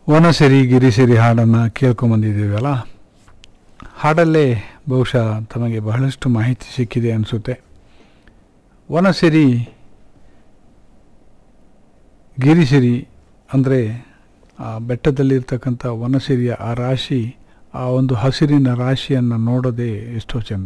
ವನಸಿರಿ ಗಿರಿಸಿರಿ ಹಾಡನ್ನು ಕೇಳ್ಕೊಂಬಂದಿದ್ದೀವಲ್ಲ ಹಾಡಲ್ಲೇ ಬಹುಶಃ ತಮಗೆ ಬಹಳಷ್ಟು ಮಾಹಿತಿ ಸಿಕ್ಕಿದೆ ಅನಿಸುತ್ತೆ ವನಸಿರಿ ಗಿರಿಸಿರಿ ಅಂದರೆ ಆ ಬೆಟ್ಟದಲ್ಲಿರ್ತಕ್ಕಂಥ ವನಸಿರಿಯ ಆ ರಾಶಿ ಆ ಒಂದು ಹಸಿರಿನ ರಾಶಿಯನ್ನು ನೋಡೋದೇ ಎಷ್ಟೋ ಚೆಂದ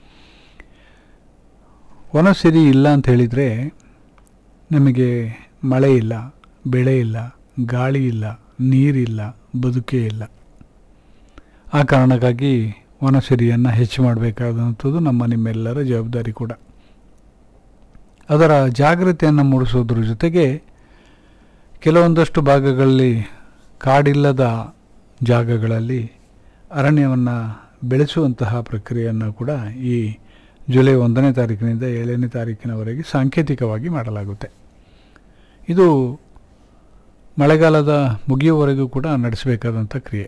ವನಸಿರಿ ಇಲ್ಲ ಅಂತ ಹೇಳಿದರೆ ನಮಗೆ ಮಳೆ ಇಲ್ಲ ಬೆಳೆ ಇಲ್ಲ ಗಾಳಿ ಇಲ್ಲ ನೀರಿಲ್ಲ ಬದುಕೇ ಇಲ್ಲ ಆ ಕಾರಣಕ್ಕಾಗಿ ವನಸಿರಿಯನ್ನು ಹೆಚ್ಚು ಮಾಡಬೇಕಾದಂಥದ್ದು ನಮ್ಮ ನಿಮ್ಮೆಲ್ಲರ ಜವಾಬ್ದಾರಿ ಕೂಡ ಅದರ ಜಾಗೃತಿಯನ್ನು ಮೂಡಿಸೋದ್ರ ಜೊತೆಗೆ ಕೆಲವೊಂದಷ್ಟು ಭಾಗಗಳಲ್ಲಿ ಕಾಡಿಲ್ಲದ ಜಾಗಗಳಲ್ಲಿ ಅರಣ್ಯವನ್ನು ಬೆಳೆಸುವಂತಹ ಪ್ರಕ್ರಿಯೆಯನ್ನು ಕೂಡ ಈ ಜುಲೈ ಒಂದನೇ ತಾರೀಕಿನಿಂದ ಏಳನೇ ತಾರೀಕಿನವರೆಗೆ ಸಾಂಕೇತಿಕವಾಗಿ ಮಾಡಲಾಗುತ್ತೆ ಇದು ಮಳೆಗಾಲದ ಮುಗಿಯುವವರೆಗೂ ಕೂಡ ನಡೆಸಬೇಕಾದಂಥ ಕ್ರಿಯೆ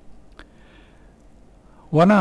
ವನ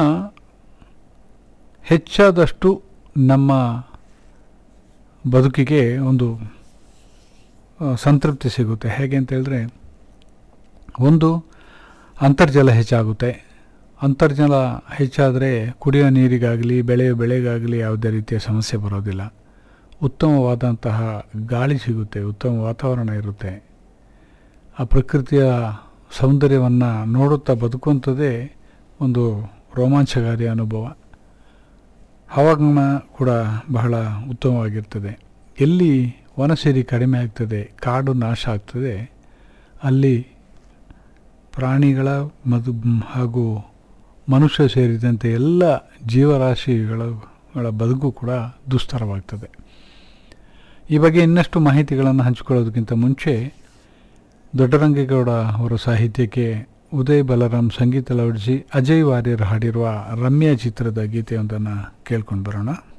ಹೆಚ್ಚಾದಷ್ಟು ನಮ್ಮ ಬದುಕಿಗೆ ಒಂದು ಆ, ಸಂತೃಪ್ತಿ ಸಿಗುತ್ತೆ ಹೇಗೆ ಅಂತ ಹೇಳಿದ್ರೆ ಒಂದು ಅಂತರ್ಜಲ ಹೆಚ್ಚಾಗುತ್ತೆ ಅಂತರ್ಜಲ ಹೆಚ್ಚಾದರೆ ಕುಡಿಯೋ ನೀರಿಗಾಗಲಿ ಬೆಳೆಯೋ ಬೆಳೆಗಾಗಲಿ ಯಾವುದೇ ರೀತಿಯ ಸಮಸ್ಯೆ ಬರೋದಿಲ್ಲ ಉತ್ತಮವಾದಂತಹ ಗಾಳಿ ಸಿಗುತ್ತೆ ಉತ್ತಮ ವಾತಾವರಣ ಇರುತ್ತೆ ಆ ಪ್ರಕೃತಿಯ ಸೌಂದರ್ಯವನ್ನು ನೋಡುತ್ತಾ ಬದುಕುವಂಥದ್ದೇ ಒಂದು ರೋಮಾಂಚಕಾರಿ ಅನುಭವ ಹವಾಮಾನ ಕೂಡ ಬಹಳ ಉತ್ತಮವಾಗಿರ್ತದೆ ಎಲ್ಲಿ ವನಸಿರಿ ಕಡಿಮೆ ಆಗ್ತದೆ ಕಾಡು ನಾಶ ಆಗ್ತದೆ ಅಲ್ಲಿ ಪ್ರಾಣಿಗಳ ಮದು ಹಾಗೂ ಮನುಷ್ಯ ಸೇರಿದಂತೆ ಎಲ್ಲ ಜೀವರಾಶಿಗಳ ಗಳ ಬದುಕು ಕೂಡ ದುಸ್ತರವಾಗ್ತದೆ ಈ ಬಗ್ಗೆ ಇನ್ನಷ್ಟು ಮಾಹಿತಿಗಳನ್ನು ಹಂಚಿಕೊಳ್ಳೋದಕ್ಕಿಂತ ಮುಂಚೆ ದೊಡ್ಡರಂಗೇಗೌಡ ಅವರ ಸಾಹಿತ್ಯಕ್ಕೆ ಉದಯ್ ಬಲರಾಮ್ ಸಂಗೀತ ಅಳವಡಿಸಿ ಅಜಯ್ ವಾರ್ಯರ್ ಹಾಡಿರುವ ರಮ್ಯ ಚಿತ್ರದ ಗೀತೆಯೊಂದನ್ನು ಕೇಳ್ಕೊಂಡು ಬರೋಣ